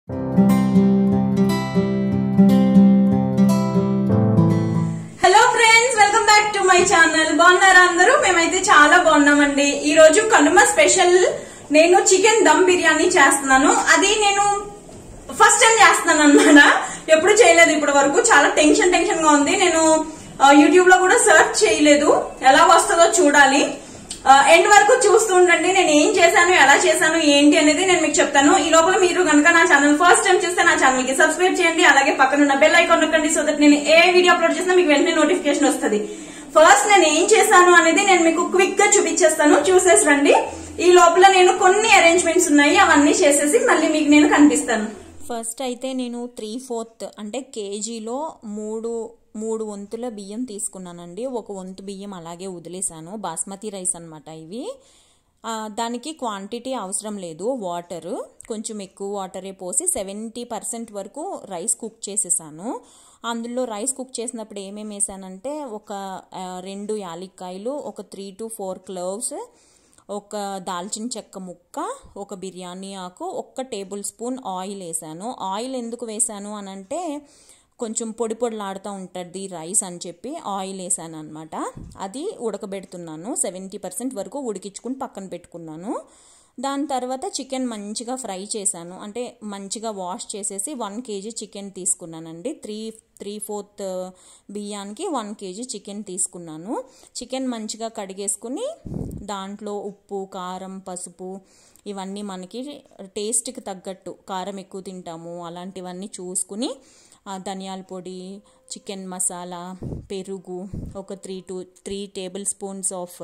Hello friends welcome back to my channel బాగున్నారా అందరూ మేమైతే చాలా బాగున్నామండి ఈ రోజు కనుమ స్పెషల్ నేను చికెన్ దమ్ బిర్యానీ చేస్తున్నాను అది నేను ఫస్ట్ టైం చేస్తున్నాను అనమాట ఎప్పుడు చేయలేదు ఇప్పటి వరకు చాలా టెన్షన్ టెన్షన్ గా ఉంది నేను యూట్యూబ్ లో కూడా సెర్చ్ చేయలేదు ఎలా వస్తుందో చూడాలి ఎండ్ వరకు చూస్తూ ఉండండి నేను ఏం చేశాను ఎలా చేశాను ఏంటి అనేది నేను మీకు చెప్తాను ఈ లోపల మీరు కనుక నా ఛానల్ ఫస్ట్ టైం చూస్తే నా ఛానల్ కి సబ్స్క్రైబ్ చేయండి అలాగే పక్కన ఉన్న బెల్ ఐకాన్ నొక్కండి సో దట్ నేను ఏ వీడియో అప్లోడ్ చేసినా మీకు వెంటనే నోటిఫికేషన్ వస్తుంది ఫస్ట్ నేను ఏం చేశాను అనేది నేను మీకు క్విక్ గా చూపించేస్తాను చూసేసి రండి ఈ లోపల నేను కొన్ని అరేంజ్మెంట్స్ ఉన్నాయి అవన్నీ చేసేసి మళ్ళీ మీకు నేను కనిపిస్తాను ఫస్ట్ అయితే నేను త్రీ ఫోర్త్ అంటే కేజీలో మూడు మూడు వంతుల బియ్యం తీసుకున్నానండి ఒక వంతు బియ్యం అలాగే వదిలేసాను బాస్మతి రైస్ అనమాట ఇవి ఆ, దానికి క్వాంటిటీ అవసరం లేదు వాటర్ కొంచెం ఎక్కువ వాటరే పోసి సెవెంటీ పర్సెంట్ వరకు రైస్ కుక్ చేసేసాను అందులో రైస్ కుక్ చేసినప్పుడు ఏమేమి వేసానంటే ఒక ఆ, రెండు యాలక్కాయలు ఒక త్రీ టు ఫోర్ క్లోవ్స్ ఒక దాల్చిన చెక్క ముక్క ఒక బిర్యానీ ఆకు ఒక్క టేబుల్ స్పూన్ ఆయిల్ వేసాను ఆయిల్ ఎందుకు వేసాను అని అంటే కొంచెం పొడి పొడిలాడుతూ ఉంటుంది రైస్ అని చెప్పి ఆయిల్ వేసాను అనమాట అది ఉడకబెడుతున్నాను సెవెంటీ పర్సెంట్ వరకు ఉడికించుకుని పక్కన పెట్టుకున్నాను దాని తర్వాత చికెన్ మంచిగా ఫ్రై చేశాను అంటే మంచిగా వాష్ చేసేసి వన్ కేజీ చికెన్ తీసుకున్నానండి త్రీ త్రీ ఫోర్త్ బియ్యానికి వన్ కేజీ చికెన్ తీసుకున్నాను చికెన్ మంచిగా కడిగేసుకుని దాంట్లో ఉప్పు కారం పసుపు ఇవన్నీ మనకి టేస్ట్కి తగ్గట్టు కారం ఎక్కువ తింటాము అలాంటివన్నీ చూసుకుని ఆ, ధనియాల పొడి చికెన్ మసాలా పెరుగు ఒక three two three table spoons of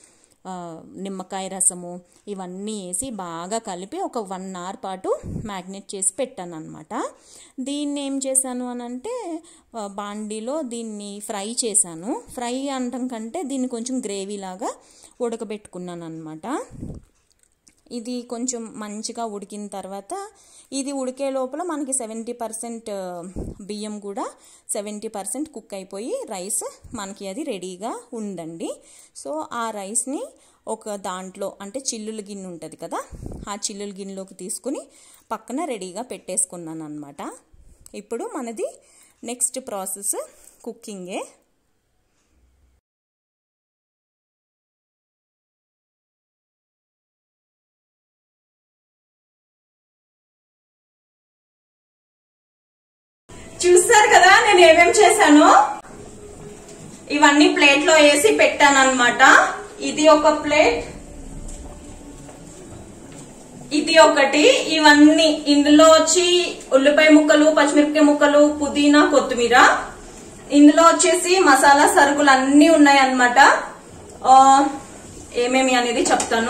ఆ, నిమ్మకాయ రసము ఇవన్నీ వేసి బాగా కలిపి ఒక వన్ అవర్ పాటు మ్యాగ్నెట్ చేసి పెట్టాను అనమాట దీన్ని ఏం చేశాను అని అంటే ఆ, బాండీలో దీన్ని ఫ్రై చేశాను ఫ్రై అనడం కంటే దీన్ని కొంచెం గ్రేవీ లాగా ఉడకబెట్టుకున్నాను అనమాట ఇది కొంచెం మంచిగా ఉడికిన తర్వాత ఇది ఉడికే లోపల మనకి సెవెంటీ పర్సెంట్ బియ్యం కూడా సెవెంటీ పర్సెంట్ కుక్ అయిపోయి రైస్ మనకి అది రెడీగా ఉందండి సో ఆ రైస్ని ఒక దాంట్లో అంటే చిల్లుల గిన్నె ఉంటుంది కదా ఆ చిల్లుల గిన్నెలోకి తీసుకుని పక్కన రెడీగా పెట్టేసుకున్నాను అనమాట ఇప్పుడు మనది నెక్స్ట్ ప్రాసెస్ కుకింగే చూస్తారు కదా నేను ఏమేం చేశాను ఇవన్నీ ప్లేట్ లో వేసి పెట్టాను అనమాట ఇది ఒక ప్లేట్ ఇది ఒకటి ఇవన్నీ ఇందులో వచ్చి ఉల్లిపాయ ముక్కలు పచ్చిమిరపకాయ ముక్కలు పుదీనా కొత్తిమీర ఇందులో వచ్చేసి మసాలా సరుకులు అన్ని ఉన్నాయి అనమాట ఏమేమి అనేది చెప్తాను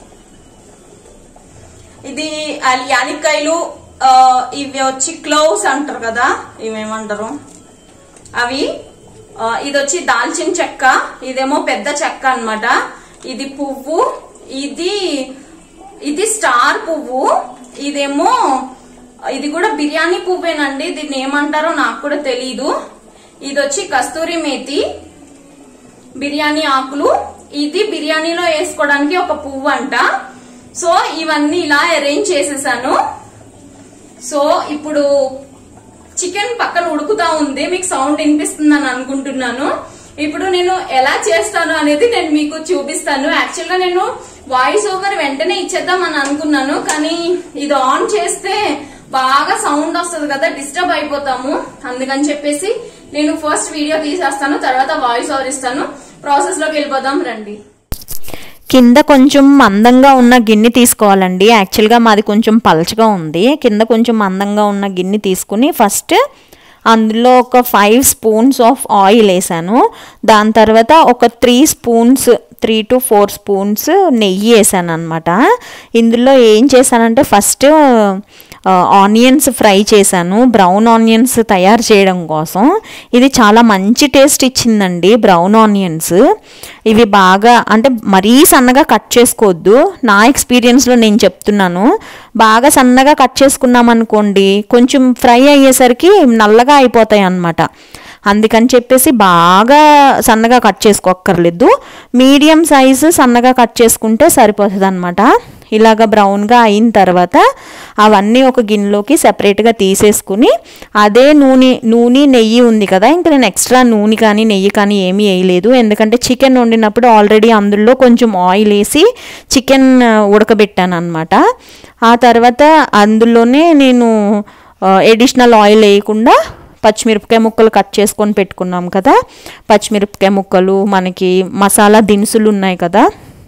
ఇది యాలి- యాలక్కాయలు ఆ, ఇవి వచ్చి క్లోవ్స్ అంటారు కదా ఇవేమంటారు అవి ఆ, ఇది వచ్చి దాల్చిన చెక్క ఇదేమో పెద్ద చెక్క అన్నమాట ఇది పువ్వు ఇది ఇది స్టార్ పువ్వు ఇదేమో ఇది కూడా బిర్యానీ పువ్వేనండి దీన్ని ఏమంటారో నాకు కూడా తెలీదు ఇది వచ్చి కస్తూరి మేతి బిర్యానీ ఆకులు ఇది బిర్యానీలో వేసుకోవడానికి ఒక పువ్వు అంట సో ఇవన్నీ ఇలా అరేంజ్ చేసేసాను సో ఇప్పుడు చికెన్ పక్కన ఉడుకుతా ఉంది మీకు సౌండ్ వినిపిస్తుందని అనుకుంటున్నాను ఇప్పుడు నేను ఎలా చేస్తాను అనేది నేను మీకు చూపిస్తాను యాక్చువల్ గా నేను వాయిస్ ఓవర్ వెంటనే ఇచ్చేద్దాం అని అనుకున్నాను కానీ ఇది ఆన్ చేస్తే బాగా సౌండ్ వస్తుంది కదా డిస్టర్బ్ అయిపోతాము అందుకని చెప్పేసి నేను ఫస్ట్ వీడియో తీసేస్తాను తర్వాత వాయిస్ ఓవర్ ఇస్తాను ప్రాసెస్ లోకి వెళ్ళిపోదాం రండి కింద కొంచెం మందంగా ఉన్న గిన్నె తీసుకోవాలండి యాక్చువల్గా మాది కొంచెం పలచగా ఉంది కింద కొంచెం మందంగా ఉన్న గిన్నె తీసుకుని ఫస్ట్ అందులో ఒక ఫైవ్ స్పూన్స్ ఆఫ్ ఆయిల్ వేసాను దాని తర్వాత ఒక three spoons three to four spoons నెయ్యి వేసాను అనమాట ఇందులో ఏం చేశానంటే ఫస్ట్ ఆనియన్స్ ఫ్రై చేశాను బ్రౌన్ ఆనియన్స్ తయారు చేయడం కోసం ఇది చాలా మంచి టేస్ట్ ఇచ్చిందండి బ్రౌన్ ఆనియన్స్ ఇవి బాగా అంటే మరీ సన్నగా కట్ చేసుకోవద్దు నా ఎక్స్పీరియన్స్లో నేను చెప్తున్నాను బాగా సన్నగా కట్ చేసుకున్నాం అనుకోండి కొంచెం ఫ్రై అయ్యేసరికి నల్లగా అయిపోతాయి అన్నమాట అందుకని చెప్పేసి బాగా సన్నగా కట్ చేసుకోక్కర్లేదు మీడియం సైజు సన్నగా కట్ చేసుకుంటే సరిపోతుంది అనమాట ఇలాగ బ్రౌన్గా అయిన తర్వాత అవన్నీ ఒక గిన్నెలోకి సెపరేట్గా తీసేసుకుని అదే నూనె నూనె నెయ్యి ఉంది కదా ఇంకా నేను ఎక్స్ట్రా నూనె కానీ నెయ్యి కానీ ఏమీ వేయలేదు ఎందుకంటే చికెన్ వండినప్పుడు ఆల్రెడీ అందులో కొంచెం ఆయిల్ వేసి చికెన్ ఉడకబెట్టాను అనమాట ఆ తర్వాత అందులోనే నేను ఎడిషనల్ ఆయిల్ వేయకుండా పచ్చిమిరపకాయ ముక్కలు కట్ చేసుకొని పెట్టుకున్నాం కదా పచ్చిమిరపకాయ ముక్కలు మనకి మసాలా దినుసులు ఉన్నాయి కదా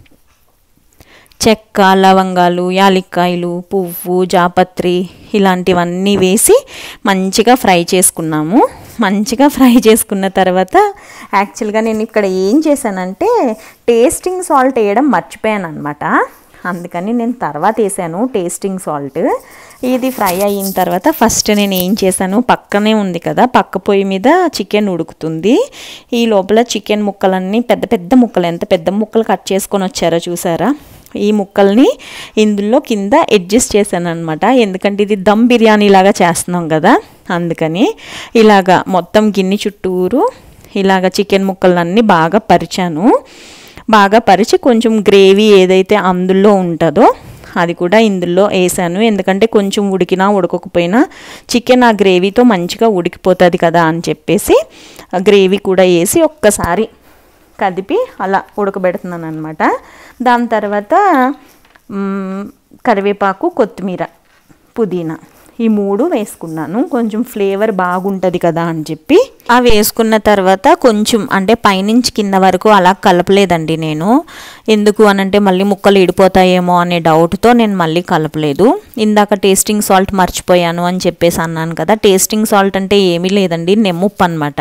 చెక్క లవంగాలు యాలిక్కాయలు పువ్వు జాపత్రి ఇలాంటివన్నీ వేసి మంచిగా ఫ్రై చేసుకున్నాము మంచిగా ఫ్రై చేసుకున్న తర్వాత యాక్చువల్గా నేను ఇక్కడ ఏం చేశానంటే టేస్టింగ్ సాల్ట్ వేయడం మర్చిపోయాను అనమాట అందుకని నేను తర్వాత వేసాను టేస్టింగ్ సాల్ట్ ఇది ఫ్రై అయిన తర్వాత ఫస్ట్ నేను ఏం చేశాను పక్కనే ఉంది కదా పక్క పొయ్యి మీద చికెన్ ఉడుకుతుంది ఈ లోపల చికెన్ ముక్కలన్నీ పెద్ద పెద్ద ముక్కలు ఎంత పెద్ద ముక్కలు కట్ చేసుకొని వచ్చారో చూసారా ఈ ముక్కల్ని ఇందులో కింద అడ్జస్ట్ చేశాను అనమాట ఎందుకంటే ఇది దమ్ బిర్యానీ లాగా చేస్తున్నాం కదా అందుకని ఇలాగా మొత్తం గిన్నె చుట్టూరు ఇలాగ చికెన్ ముక్కలన్నీ బాగా పరిచాను బాగా పరిచి కొంచెం గ్రేవీ ఏదైతే అందులో ఉంటుందో అది కూడా ఇందులో వేసాను ఎందుకంటే కొంచెం ఉడికినా ఉడకకపోయినా చికెన్ ఆ గ్రేవీతో మంచిగా ఉడికిపోతుంది కదా అని చెప్పేసి ఆ గ్రేవీ కూడా వేసి ఒక్కసారి కదిపి అలా ఉడకబెడుతున్నాను అనమాట దాని తర్వాత మ్, కరివేపాకు కొత్తిమీర పుదీనా ఈ మూడు వేసుకున్నాను కొంచెం ఫ్లేవర్ బాగుంటుంది కదా అని చెప్పి అవి వేసుకున్న తర్వాత కొంచెం అంటే పైనుంచి కింద వరకు అలా కలపలేదండి నేను ఎందుకు అనంటే మళ్ళీ ముక్కలు ఇడిపోతాయేమో అనే డౌట్తో నేను మళ్ళీ కలపలేదు ఇందాక టేస్టింగ్ సాల్ట్ మర్చిపోయాను అని చెప్పేసి అన్నాను కదా టేస్టింగ్ సాల్ట్ అంటే ఏమీ లేదండి నిమ్మప్పు అనమాట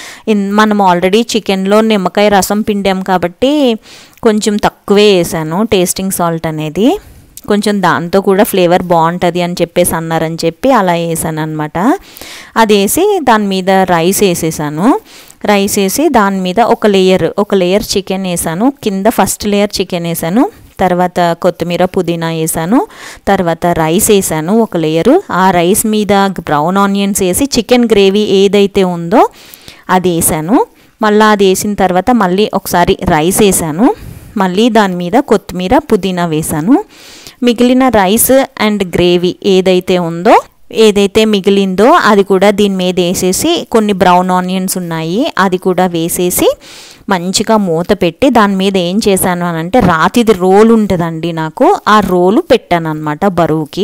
మనం ఆల్రెడీ చికెన్లో నిమ్మకాయ రసం పిండాం కాబట్టి కొంచెం తక్కువే వేసాను టేస్టింగ్ సాల్ట్ అనేది కొంచెం దాంతో కూడా ఫ్లేవర్ బాగుంటుంది అని చెప్పేసి అన్నారని చెప్పి అలా వేసాను అనమాట అది వేసి దాని మీద రైస్ వేసేసాను రైస్ వేసి దాని మీద ఒక లేయర్ ఒక లేయర్ చికెన్ వేసాను కింద ఫస్ట్ లేయర్ చికెన్ వేసాను తర్వాత కొత్తిమీర పుదీనా వేసాను తర్వాత రైస్ వేసాను ఒక లేయరు ఆ రైస్ మీద బ్రౌన్ ఆనియన్స్ వేసి చికెన్ గ్రేవీ ఏదైతే ఉందో అది వేసాను మళ్ళీ అది వేసిన తర్వాత మళ్ళీ ఒకసారి రైస్ వేసాను మళ్ళీ దాని మీద కొత్తిమీర పుదీనా వేసాను మిగిలిన రైస్ అండ్ గ్రేవీ ఏదైతే ఉందో ఏదైతే మిగిలిందో అది కూడా దీని మీద వేసేసి కొన్ని బ్రౌన్ ఆనియన్స్ ఉన్నాయి అది కూడా వేసేసి మంచిగా మూత పెట్టి దాని మీద ఏం చేశాను అని అంటే రాతిది రోల్ ఉంటుందండి నాకు ఆ రోలు పెట్టాను అనమాట బరువుకి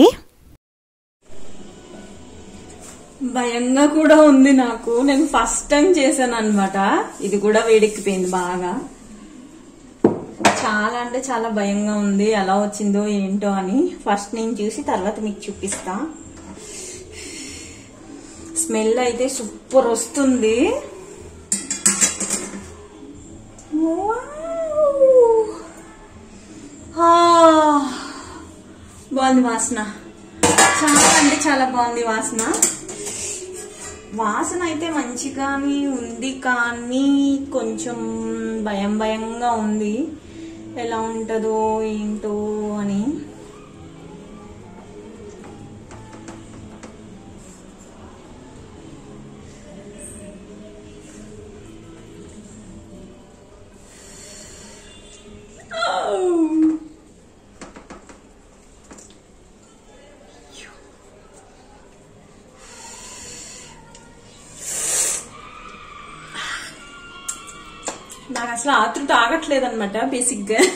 భయంగా కూడా ఉంది నాకు నేను ఫస్ట్ టైం చేశాను అనమాట ఇది కూడా వేడెక్కిపోయింది బాగా చాలా అంటే చాలా భయంగా ఉంది ఎలా వచ్చిందో ఏంటో అని ఫస్ట్ నేను చూసి తర్వాత మీకు చూపిస్తా స్మెల్ అయితే సూపర్ వస్తుంది వావ్. ఆ, బాగుంది వాసన చాలా అంటే చాలా బాగుంది వాసన వాసన అయితే మంచిగానే ఉంది కానీ కొంచెం భయం భయంగా ఉంది ఎలా ఉంటుందో ఏంటో అని నాకు అసలు ఆతృత ఆగట్లేదు అనమాట బేసిక్ గా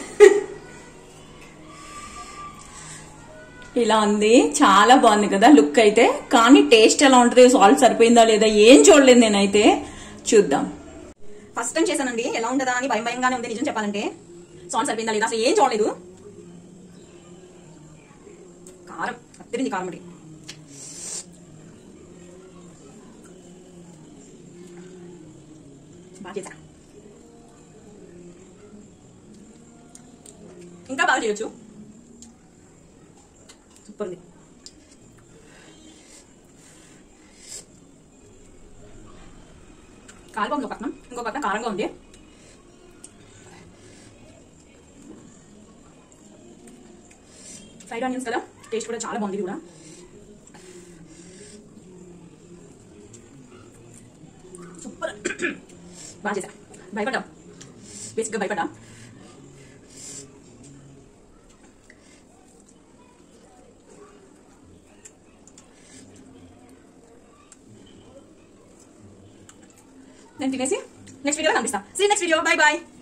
ఇలా ఉంది చాలా బాగుంది కదా లుక్ అయితే కానీ టేస్ట్ ఎలా ఉంటుంది సాల్ట్ సరిపోయిందా లేదా ఏం చూడలేదు నేనైతే చూద్దాం ఫస్ట్ టైం చేశానండి ఎలా ఉంటుందా అని భయం భయంగానే ఉంది నిజం చెప్పాలంటే సాల్ట్ సరిపోయిందా లేదా అసలు ఏం చూడలేదు కారం అత్తిరింది కారం ఒకటి బాగా చేశా ఇంకా బాగా చేయొచ్చు సూపర్ ఉంది కారంగా ఉంది ఒక పక్కన ఇంకో పక్కన కారంగా ఉంది ఫ్రైడ్ ఆనియన్స్ కదా టేస్ట్ కూడా చాలా బాగుంది ఇది కూడా సూపర్ బాగా చేసా భయపడ్డాం బేసిక్గా భయపడ్డా నేను తినేసి నెక్స్ట్ వీడియో కనిపిస్తా see next video bye bye